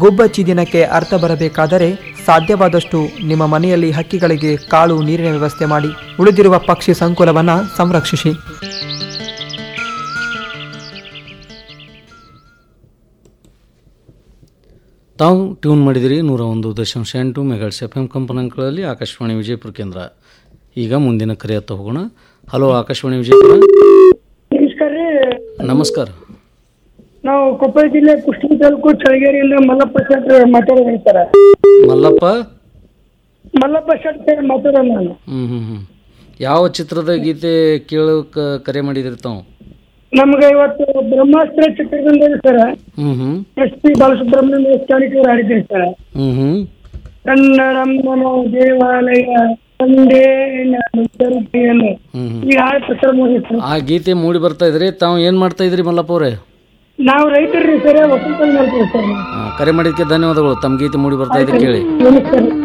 ಗುಬ್ಬಚ್ಚಿ ದಿನಕ್ಕೆ ಅರ್ಥ ಬರಬೇಕಾದರೆ ಸಾಧ್ಯವಾದಷ್ಟು ನಿಮ್ಮ ಮನೆಯಲ್ಲಿ ಹಕ್ಕಿಗಳಿಗೆ ಕಾಳು ನೀರಿನ ವ್ಯವಸ್ಥೆ ಮಾಡಿ ಉಳಿದಿರುವ ಪಕ್ಷಿ ಸಂಕುಲವನ್ನು ಸಂರಕ್ಷಿಸಿ ತಾವು ಟ್ಯೂನ್ ಮಾಡಿದಿರಿ ನೂರ ಒಂದು ದಶಾಂಶ ಎಂಟು ಮೆಗಾಟ್ಸ್ ಎಫ್ ಎಂ ಕಂಪನಾಂಕಗಳಲ್ಲಿ ಆಕಾಶವಾಣಿ ವಿಜಯಪುರ ಕೇಂದ್ರ ಈಗ ಮುಂದಿನ ಕರೆಯತ್ತ ಹೋಗೋಣ ಹಲೋ ಆಕಾಶವಾಣಿ ವಿಜಯಪುರ ನಮಸ್ಕಾರ ರೀ ನಮಸ್ಕಾರ ನಾವು ಕೊಪ್ಪಳ ಜಿಲ್ಲೆ ಕುಷ್ಟಗಿ ತಾಲೂಕು ಚಳಗೇರಿಯಿಂದ ಮಲ್ಲಪ್ಪ ಶೆಟ್ ಮಾತಾಡೋದು ಸರ್ ಮಲ್ಲಪ್ಪ ಮಲ್ಲಪ್ಪ ಶೆಟ್ ಸರ್ ಮಾತಾಡೋದು ನಾನು ಹ್ಞೂ ಹ್ಞೂ ಹ್ಞೂ ಯಾವ ಚಿತ್ರದ ಗೀತೆ ಕೇಳೋಕೆ ಕರೆ ಮಾಡಿದಿರಿ ತಾವು ನಮ್ಗೆ ಇವತ್ತು ಬ್ರಹ್ಮಾಸ್ತ್ರ ಚಿತ್ರದಿಂದ ಸರ್ ಹ್ಞೂ ಹ್ಞೂ ಎಸ್ ಪಿ ಬಾಲಸುಬ್ರಹ್ಮಣ್ಯ ಸ್ಥಾನಿಕರು ಹಾಡಿದ್ದೀರಿ ಸರ್ ಹ್ಞೂ ಹ್ಞೂ ಕನ್ನಡಮ್ಮನ ದೇವಾಲಯ ತಂದೆ ತರುಪೆಯನ್ನು ಹ್ಞೂ ಹ್ಞೂ ಈ ಹಾಡು ಪ್ರಚಾರ ಮಾಡಿ ಸರ್ ಆ ಗೀತೆ ಮೂಡಿ ಬರ್ತಾ ಇದ್ರಿ ತಾವು ಏನು ಮಾಡ್ತಾ ಇದ್ರಿ ಮಲ್ಲಪ್ಪ ಅವರೇ ನಾವು ರೈತರ್ರಿ ಸರ್ ವಸಂತ ಮಾಡ್ತೀವಿ ಸರ್ ನಾವು. ಕರೆ ಮಾಡಿದ್ದಕ್ಕೆ ಧನ್ಯವಾದಗಳು ತಮ್ಮ ಗೀತೆ ಮೂಡಿ ಬರ್ತಾ ಇದೆ ಕೇಳಿ ನಮಸ್ಕಾರ